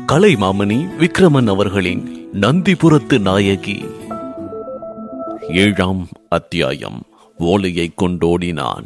கலைமாமணி விக்ரமன் அவர்களின் நந்திபுரத்து நாயகி ஏழாம் அத்தியாயம் ஓலையை கொண்டோடினான்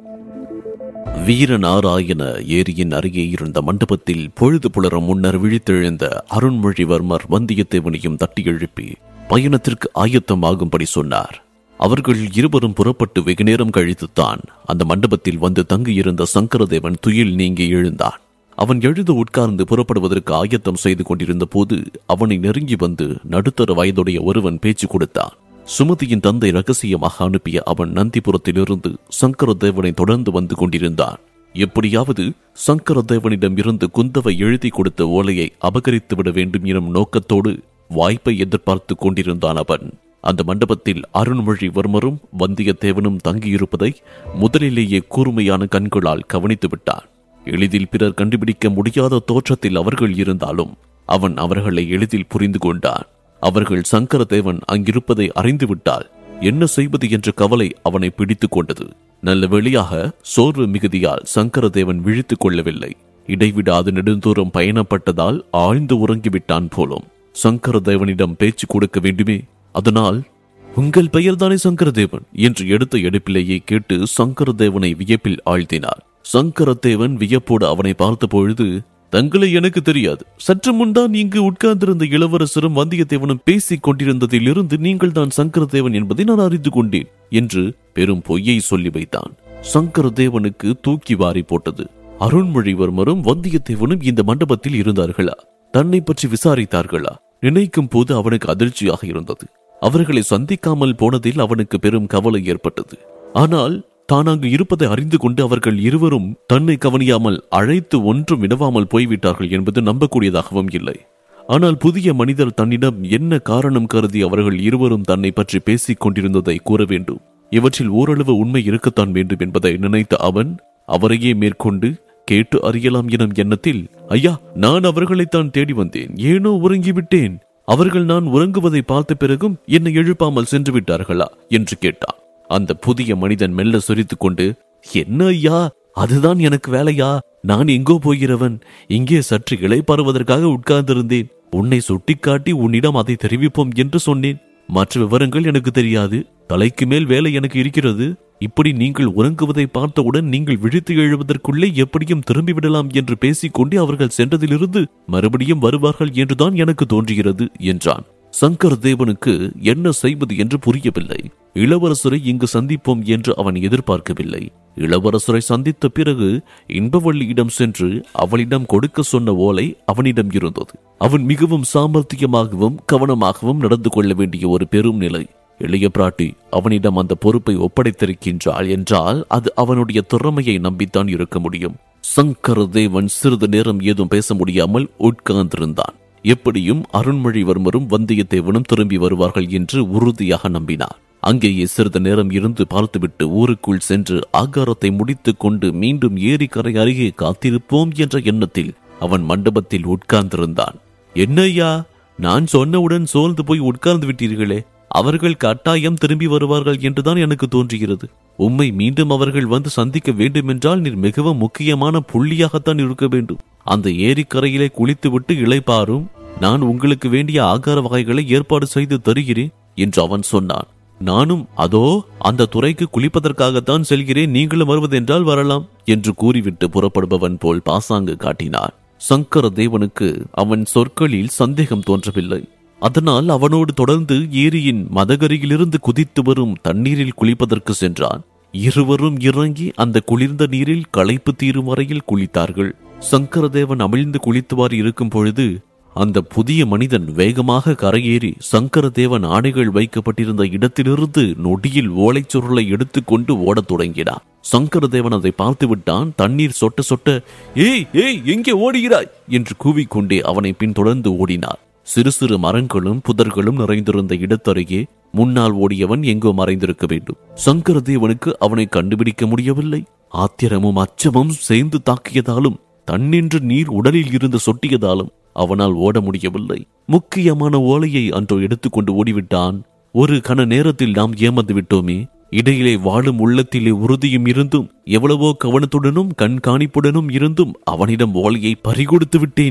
வீரநாராயண ஏரியின் அருகே இருந்த மண்டபத்தில் பொழுது புலரும் முன்னர் விழித்தெழுந்த அருண்மொழிவர்மர் வந்தியத்தேவனையும் தட்டி எழுப்பி பயணத்திற்கு ஆயத்தமாகும்படி சொன்னார் அவர்கள் இருவரும் புறப்பட்டு வெகு நேரம் கழித்துத்தான் அந்த மண்டபத்தில் வந்து தங்கியிருந்த சங்கரதேவன் துயில் நீங்கி எழுந்தான் அவன் எழுந்து உட்கார்ந்து புறப்படுவதற்கு ஆயத்தம் செய்து கொண்டிருந்த போது அவனை நெருங்கி வந்து நடுத்தர வயதுடைய ஒருவன் பேச்சு கொடுத்தான் சுமதியின் தந்தை ரகசியமாக அனுப்பிய அவன் நந்திபுரத்திலிருந்து சங்கரதேவனை தொடர்ந்து வந்து கொண்டிருந்தான் எப்படியாவது சங்கரதேவனிடம் இருந்து குந்தவை எழுதி கொடுத்த ஓலையை அபகரித்து விட வேண்டும் எனும் நோக்கத்தோடு வாய்ப்பை எதிர்பார்த்து கொண்டிருந்தான் அவன் அந்த மண்டபத்தில் அருண்மொழிவர்மரும் வந்தியத்தேவனும் தங்கியிருப்பதை முதலிலேயே கூர்மையான கண்களால் கவனித்து விட்டான் எளிதில் பிறர் கண்டுபிடிக்க முடியாத தோற்றத்தில் அவர்கள் இருந்தாலும் அவன் அவர்களை எளிதில் புரிந்து கொண்டான் அவர்கள் சங்கரதேவன் அங்கிருப்பதை அறிந்துவிட்டால் என்ன செய்வது என்ற கவலை அவனை பிடித்துக் கொண்டது நல்ல வெளியாக சோர்வு மிகுதியால் சங்கரதேவன் விழித்துக் கொள்ளவில்லை இடைவிடாது நெடுந்தூரம் பயணப்பட்டதால் ஆழ்ந்து உறங்கிவிட்டான் போலும் சங்கரதேவனிடம் பேச்சு கொடுக்க வேண்டுமே அதனால் உங்கள் பெயர்தானே சங்கரதேவன் என்று எடுத்த எடுப்பிலேயே கேட்டு சங்கரதேவனை வியப்பில் ஆழ்த்தினார் சங்கரதேவன் வியப்போடு அவனை பார்த்த பொழுது தங்களை எனக்கு தெரியாது சற்று முன்தான் இங்கு உட்கார்ந்திருந்த இளவரசரும் வந்தியத்தேவனும் பேசிக் கொண்டிருந்ததிலிருந்து நீங்கள் தான் சங்கரதேவன் என்பதை நான் அறிந்து கொண்டேன் என்று பெரும் பொய்யை சொல்லி வைத்தான் சங்கரதேவனுக்கு தூக்கி வாரி போட்டது அருண்மொழிவர்மரும் வந்தியத்தேவனும் இந்த மண்டபத்தில் இருந்தார்களா தன்னை பற்றி விசாரித்தார்களா நினைக்கும் போது அவனுக்கு அதிர்ச்சியாக இருந்தது அவர்களை சந்திக்காமல் போனதில் அவனுக்கு பெரும் கவலை ஏற்பட்டது ஆனால் தான் அங்கு இருப்பதை அறிந்து கொண்டு அவர்கள் இருவரும் தன்னை கவனியாமல் அழைத்து ஒன்றும் வினவாமல் போய்விட்டார்கள் என்பது நம்பக்கூடியதாகவும் இல்லை ஆனால் புதிய மனிதர் தன்னிடம் என்ன காரணம் கருதி அவர்கள் இருவரும் தன்னை பற்றி பேசிக் கொண்டிருந்ததை கூற வேண்டும் இவற்றில் ஓரளவு உண்மை இருக்கத்தான் வேண்டும் என்பதை நினைத்த அவன் அவரையே மேற்கொண்டு கேட்டு அறியலாம் எனும் எண்ணத்தில் ஐயா நான் அவர்களைத்தான் தேடி வந்தேன் ஏனோ உறங்கிவிட்டேன் அவர்கள் நான் உறங்குவதை பார்த்த பிறகும் என்னை எழுப்பாமல் சென்று விட்டார்களா என்று கேட்டான் அந்த புதிய மனிதன் மெல்ல சிரித்துக் கொண்டு என்ன ஐயா அதுதான் எனக்கு வேலையா நான் எங்கோ போகிறவன் இங்கே சற்று இளைப்பாறுவதற்காக உட்கார்ந்திருந்தேன் உன்னை சுட்டிக்காட்டி உன்னிடம் அதை தெரிவிப்போம் என்று சொன்னேன் மற்ற விவரங்கள் எனக்கு தெரியாது தலைக்கு மேல் வேலை எனக்கு இருக்கிறது இப்படி நீங்கள் உறங்குவதை பார்த்தவுடன் நீங்கள் விழித்து எழுவதற்குள்ளே எப்படியும் திரும்பி விடலாம் என்று பேசிக்கொண்டு அவர்கள் சென்றதிலிருந்து மறுபடியும் வருவார்கள் என்றுதான் எனக்கு தோன்றுகிறது என்றான் சங்கர் தேவனுக்கு என்ன செய்வது என்று புரியவில்லை இளவரசரை இங்கு சந்திப்போம் என்று அவன் எதிர்பார்க்கவில்லை இளவரசரை சந்தித்த பிறகு இன்பவள்ளியிடம் சென்று அவளிடம் கொடுக்க சொன்ன ஓலை அவனிடம் இருந்தது அவன் மிகவும் சாமர்த்தியமாகவும் கவனமாகவும் நடந்து கொள்ள வேண்டிய ஒரு பெரும் நிலை இளைய பிராட்டி அவனிடம் அந்த பொறுப்பை ஒப்படைத்திருக்கின்றாள் என்றால் அது அவனுடைய திறமையை நம்பித்தான் இருக்க முடியும் சங்கர தேவன் சிறிது நேரம் ஏதும் பேச முடியாமல் உட்கார்ந்திருந்தான் எப்படியும் அருண்மொழிவர்மரும் வந்தியத்தேவனும் திரும்பி வருவார்கள் என்று உறுதியாக நம்பினார் அங்கேயே சிறிது நேரம் இருந்து பார்த்துவிட்டு ஊருக்குள் சென்று ஆகாரத்தை முடித்துக் கொண்டு மீண்டும் ஏரிக்கரை அருகே காத்திருப்போம் என்ற எண்ணத்தில் அவன் மண்டபத்தில் உட்கார்ந்திருந்தான் என்னையா நான் சொன்னவுடன் சோர்ந்து போய் உட்கார்ந்து விட்டீர்களே அவர்கள் கட்டாயம் திரும்பி வருவார்கள் என்றுதான் எனக்கு தோன்றுகிறது உம்மை மீண்டும் அவர்கள் வந்து சந்திக்க வேண்டுமென்றால் நீர் மிகவும் முக்கியமான புள்ளியாகத்தான் இருக்க வேண்டும் அந்த ஏரிக்கரையிலே குளித்துவிட்டு இளைப்பாரும் நான் உங்களுக்கு வேண்டிய ஆகார வகைகளை ஏற்பாடு செய்து தருகிறேன் என்று அவன் சொன்னான் நானும் அதோ அந்த துறைக்கு குளிப்பதற்காகத்தான் செல்கிறேன் நீங்களும் வருவதென்றால் வரலாம் என்று கூறிவிட்டு புறப்படுபவன் போல் பாசாங்கு காட்டினார் சங்கர தேவனுக்கு அவன் சொற்களில் சந்தேகம் தோன்றவில்லை அதனால் அவனோடு தொடர்ந்து ஏரியின் மதகரியிலிருந்து குதித்து வரும் தண்ணீரில் குளிப்பதற்கு சென்றான் இருவரும் இறங்கி அந்த குளிர்ந்த நீரில் களைப்பு தீரும் வரையில் குளித்தார்கள் சங்கரதேவன் அமிழ்ந்து குளித்துவார் இருக்கும் பொழுது அந்த புதிய மனிதன் வேகமாக கரையேறி சங்கரதேவன் ஆடைகள் வைக்கப்பட்டிருந்த இடத்திலிருந்து நொடியில் ஓலைச்சுருளை எடுத்துக்கொண்டு ஓடத் தொடங்கினான் சங்கரதேவன் அதை பார்த்து விட்டான் தண்ணீர் சொட்ட சொட்ட ஏய் ஏய் எங்கே ஓடுகிறாய் என்று கூவிக்கொண்டே அவனை பின்தொடர்ந்து ஓடினார் சிறு சிறு மரங்களும் புதர்களும் நிறைந்திருந்த இடத்தருகே முன்னால் ஓடியவன் எங்கோ மறைந்திருக்க வேண்டும் சங்கரதேவனுக்கு அவனை கண்டுபிடிக்க முடியவில்லை ஆத்திரமும் அச்சமும் சேர்ந்து தாக்கியதாலும் தன்னின்று நீர் உடலில் இருந்து சொட்டியதாலும் அவனால் ஓட முடியவில்லை முக்கியமான ஓலையை அன்றோ எடுத்துக்கொண்டு ஓடிவிட்டான் ஒரு கண நேரத்தில் நாம் ஏமாந்து விட்டோமே இடையிலே வாழும் உள்ளத்திலே உறுதியும் இருந்தும் எவ்வளவோ கவனத்துடனும் கண்காணிப்புடனும் இருந்தும் அவனிடம் ஓலையை பறிகொடுத்து விட்டேனே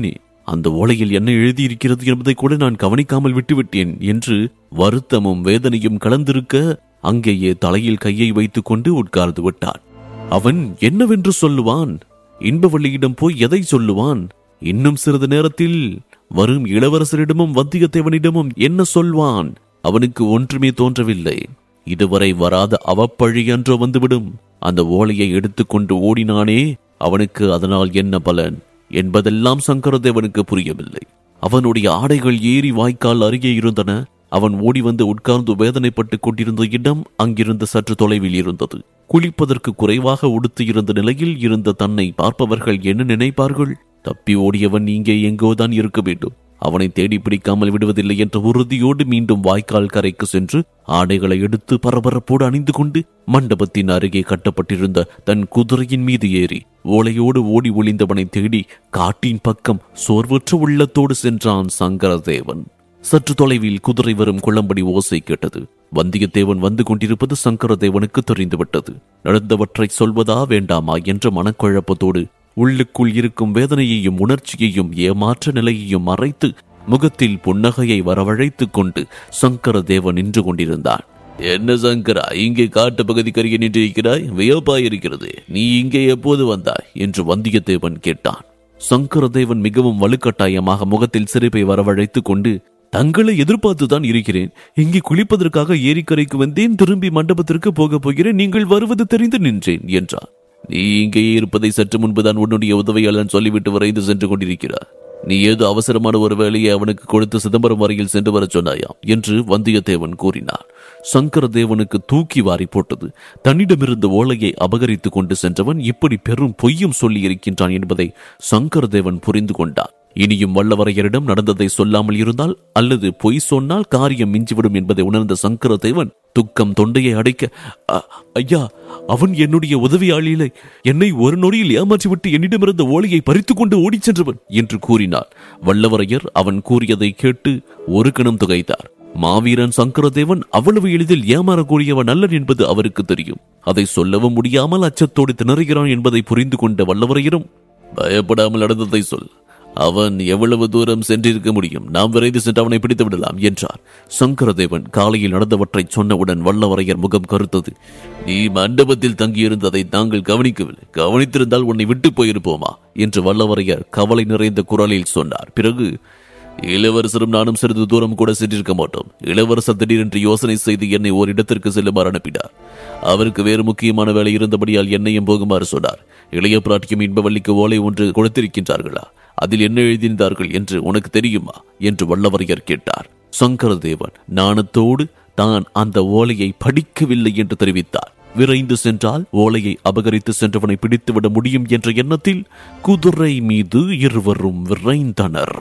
அந்த ஓலையில் என்ன எழுதியிருக்கிறது என்பதை கூட நான் கவனிக்காமல் விட்டுவிட்டேன் என்று வருத்தமும் வேதனையும் கலந்திருக்க அங்கேயே தலையில் கையை வைத்துக் கொண்டு உட்கார்ந்து விட்டான் அவன் என்னவென்று சொல்லுவான் இன்பவள்ளியிடம் போய் எதை சொல்லுவான் இன்னும் சிறிது நேரத்தில் வரும் இளவரசரிடமும் வந்தியத்தேவனிடமும் என்ன சொல்வான் அவனுக்கு ஒன்றுமே தோன்றவில்லை இதுவரை வராத அவப்பழி என்றோ வந்துவிடும் அந்த ஓலையை எடுத்துக்கொண்டு ஓடினானே அவனுக்கு அதனால் என்ன பலன் என்பதெல்லாம் சங்கரதேவனுக்கு புரியவில்லை அவனுடைய ஆடைகள் ஏறி வாய்க்கால் அருகே இருந்தன அவன் ஓடி வந்து உட்கார்ந்து வேதனைப்பட்டுக் கொண்டிருந்த இடம் அங்கிருந்து சற்று தொலைவில் இருந்தது குளிப்பதற்கு குறைவாக உடுத்தி இருந்த நிலையில் இருந்த தன்னை பார்ப்பவர்கள் என்ன நினைப்பார்கள் தப்பி ஓடியவன் இங்கே எங்கோதான் இருக்க வேண்டும் அவனை தேடி பிடிக்காமல் விடுவதில்லை என்ற உறுதியோடு மீண்டும் வாய்க்கால் கரைக்கு சென்று ஆடைகளை எடுத்து பரபரப்போடு அணிந்து கொண்டு மண்டபத்தின் அருகே கட்டப்பட்டிருந்த தன் குதிரையின் மீது ஏறி ஓலையோடு ஓடி ஒளிந்தவனை தேடி காட்டின் பக்கம் சோர்வற்ற உள்ளத்தோடு சென்றான் சங்கரதேவன் சற்று தொலைவில் குதிரை வரும் குளம்படி ஓசை கேட்டது வந்தியத்தேவன் வந்து கொண்டிருப்பது சங்கரதேவனுக்கு தெரிந்துவிட்டது நடந்தவற்றை சொல்வதா வேண்டாமா என்ற மனக்குழப்பத்தோடு உள்ளுக்குள் இருக்கும் வேதனையையும் உணர்ச்சியையும் ஏமாற்ற நிலையையும் மறைத்து முகத்தில் புன்னகையை வரவழைத்துக் கொண்டு சங்கரதேவன் நின்று கொண்டிருந்தான் என்ன சங்கரா இங்கே காட்டு பகுதிக்கருகே நின்றிருக்கிறாய் வியப்பாயிருக்கிறது நீ இங்கே எப்போது வந்தாய் என்று வந்தியத்தேவன் கேட்டான் சங்கரதேவன் மிகவும் வலுக்கட்டாயமாக முகத்தில் சிரிப்பை வரவழைத்துக் கொண்டு தங்களை எதிர்பார்த்துதான் இருக்கிறேன் இங்கே குளிப்பதற்காக ஏரிக்கரைக்கு வந்தேன் திரும்பி மண்டபத்திற்கு போகப் போகிறேன் நீங்கள் வருவது தெரிந்து நின்றேன் என்றார் நீ இங்கே இருப்பதை சற்று முன்புதான் உன்னுடைய உதவியாளன் சொல்லிவிட்டு விரைந்து சென்று கொண்டிருக்கிறார் நீ ஏதோ அவசரமான ஒரு வேலையை அவனுக்கு கொடுத்து சிதம்பரம் வரையில் சென்று வரச் சொன்னாயாம் என்று வந்தியத்தேவன் கூறினார் சங்கரதேவனுக்கு தூக்கி வாரி போட்டது தன்னிடமிருந்த ஓலையை அபகரித்துக் கொண்டு சென்றவன் இப்படி பெரும் பொய்யும் சொல்லி இருக்கின்றான் என்பதை சங்கரதேவன் புரிந்து கொண்டான் இனியும் வல்லவரையரிடம் நடந்ததை சொல்லாமல் இருந்தால் அல்லது பொய் சொன்னால் காரியம் மிஞ்சிவிடும் என்பதை உணர்ந்த சங்கரதேவன் துக்கம் தொண்டையை அடைக்க "அ- ஐயா அவன் என்னுடைய உதவியாளிகளை என்னை ஒரு நொடியில் ஏமாற்றிவிட்டு என்னிடமிருந்த ஓலையை பறித்துக் கொண்டு ஓடிச் சென்றவன் என்று கூறினார் வல்லவரையர் அவன் கூறியதை கேட்டு ஒரு கணம் துகைத்தார் மாவீரன் சங்கரதேவன் அவ்வளவு எளிதில் ஏமாறக்கூடியவன் அல்லன் என்பது அவருக்கு தெரியும் அதை சொல்லவும் முடியாமல் அச்சத்தோடு திணறுகிறான் என்பதை புரிந்து கொண்ட வல்லவரையரும் பயப்படாமல் நடந்ததை சொல் அவன் எவ்வளவு தூரம் சென்றிருக்க முடியும் நாம் விரைந்து சென்று அவனை பிடித்து விடலாம் என்றார் சங்கரதேவன் காலையில் நடந்தவற்றை சொன்னவுடன் வல்லவரையர் முகம் கருத்தது நீ மண்டபத்தில் தங்கியிருந்ததை நாங்கள் கவனிக்கவில்லை கவனித்திருந்தால் உன்னை விட்டு போயிருப்போமா என்று வல்லவரையர் கவலை நிறைந்த குரலில் சொன்னார் பிறகு இளவரசரும் நானும் சிறிது தூரம் கூட சென்றிருக்க மாட்டோம் இளவரசர் திடீரென்று யோசனை செய்து என்னை ஓரிடத்திற்கு செல்லுமாறு அனுப்பினார் அவருக்கு வேறு முக்கியமான வேலை இருந்தபடியால் என்னையும் போகுமாறு சொன்னார் இளைய பிராட்டியும் இன்பவல்லிக்கு ஓலை ஒன்று கொடுத்திருக்கின்றார்களா அதில் என்ன எழுதியிருந்தார்கள் என்று உனக்கு தெரியுமா என்று வல்லவரையர் கேட்டார் சங்கரதேவன் நாணத்தோடு தான் அந்த ஓலையை படிக்கவில்லை என்று தெரிவித்தார் விரைந்து சென்றால் ஓலையை அபகரித்து சென்றவனை பிடித்துவிட முடியும் என்ற எண்ணத்தில் குதிரை மீது இருவரும் விரைந்தனர்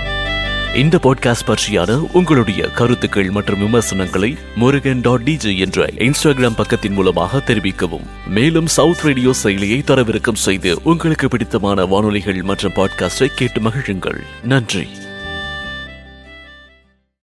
இந்த பாட்காஸ்ட் பற்றியான உங்களுடைய கருத்துக்கள் மற்றும் விமர்சனங்களை முருகன் டாட் டிஜே என்ற இன்ஸ்டாகிராம் பக்கத்தின் மூலமாக தெரிவிக்கவும் மேலும் சவுத் ரேடியோ செயலியை தரவிறக்கம் செய்து உங்களுக்கு பிடித்தமான வானொலிகள் மற்றும் பாட்காஸ்டை கேட்டு மகிழுங்கள் நன்றி